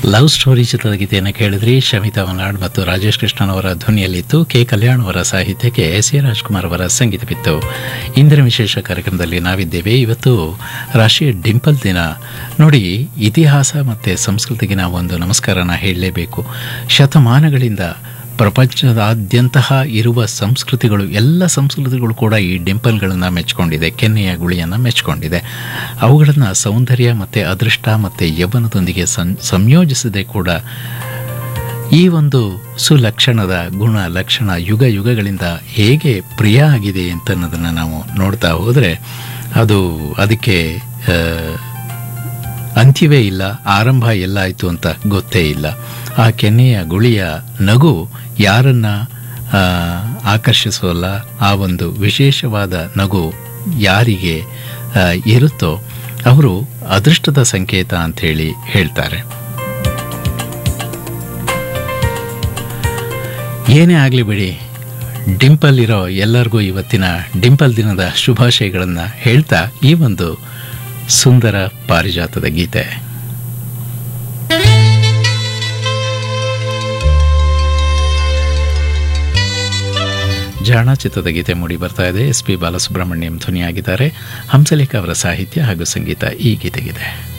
love story ಚಿತ್ರದ ಗೀತೆಯನ್ನು ಕೇಳಿದ್ರಿ ಶಮಿತಾ ವನಾಡ್ ಮತ್ತು ರಾಜೇಶ್ ಕೃಷ್ಣನ್ ಅವರ ಧ್ವನಿಯಲ್ಲಿತ್ತು ಕೆ ಕಲ್ಯಾಣ್ ಅವರ ಸಾಹಿತ್ಯಕ್ಕೆ ಎಸ್ ಎ ರಾಜ್ಕುಮಾರ್ ಅವರ ಸಂಗೀತವಿತ್ತು ಇಂದಿನ ವಿಶೇಷ ಕಾರ್ಯಕ್ರಮದಲ್ಲಿ ನಾವಿದ್ದೇವೆ ಇವತ್ತು ರಾಷ್ಟ್ರೀಯ ಡಿಂಪಲ್ ದಿನ ನೋಡಿ ಇತಿಹಾಸ ಮತ್ತು ಸಂಸ್ಕೃತಿಗೆ ನಾವು ಒಂದು ನಮಸ್ಕಾರನ ಹೇಳಲೇಬೇಕು ಶತಮಾನಗಳಿಂದ ಪ್ರಪಂಚದಾದ್ಯಂತಹ ಇರುವ ಸಂಸ್ಕೃತಿಗಳು ಎಲ್ಲ ಸಂಸ್ಕೃತಿಗಳು ಕೂಡ ಈ ಡಿಂಪಲ್ಗಳನ್ನು ಮೆಚ್ಕೊಂಡಿದೆ ಕೆನ್ನೆಯ ಗುಳಿಯನ್ನು ಮೆಚ್ಕೊಂಡಿದೆ ಅವುಗಳನ್ನು ಸೌಂದರ್ಯ ಮತ್ತು ಅದೃಷ್ಟ ಮತ್ತು ಯೌವನದೊಂದಿಗೆ ಸಂ ಸಂಯೋಜಿಸದೆ ಕೂಡ ಈ ಒಂದು ಸುಲಕ್ಷಣದ ಗುಣ ಲಕ್ಷಣ ಯುಗ ಯುಗಗಳಿಂದ ಹೇಗೆ ಪ್ರಿಯ ಆಗಿದೆ ಅಂತ ಅನ್ನೋದನ್ನು ನಾವು ನೋಡ್ತಾ ಹೋದರೆ ಅದು ಅದಕ್ಕೆ ಆ, ಅಂತ್ಯವೇ ಇಲ್ಲ ಆರಂಭ ಎಲ್ಲಾಯಿತು ಅಂತ ಗೊತ್ತೇ ಇಲ್ಲ ಆ ಕೆನ್ನೆಯ ಗುಳಿಯ ನಗು ಯಾರನ್ನ ಆ, ಆಕರ್ಷಿಸೋಲ್ಲ ಆ ಒಂದು ವಿಶೇಷವಾದ ನಗು ಯಾರಿಗೆ ಆ, ಇರುತ್ತೋ ಅವರು ಅದೃಷ್ಟದ ಸಂಕೇತ ಅಂಥೇಳಿ ಹೇಳ್ತಾರೆ ಏನೇ ಆಗಲಿ ಬಿಡಿ ಡಿಂಪಲ್ ಇರೋ ಎಲ್ಲರಿಗೂ ಇವತ್ತಿನ ಡಿಂಪಲ್ ದಿನದ ಶುಭಾಶಯಗಳನ್ನು ಹೇಳ್ತಾ ಈ ಒಂದು ಸುಂದರ ಪಾರಿಜಾತದ ಗೀತೆ ಜಾಣ ಚಿತ್ರದ ಗೀತೆ ಮೂಡಿ ಬರ್ತಾ ಇದೆ ಎಸ್ ಪಿ ಬಾಲಸುಬ್ರಹ್ಮಣ್ಯಂ ಧ್ವನಿಯಾಗಿದ್ದಾರೆ ಹಂಸಲೇಖ ಅವರ ಸಾಹಿತ್ಯ ಹಾಗೂ ಸಂಗೀತ ಈ ಗೀತೆಗಿದೆ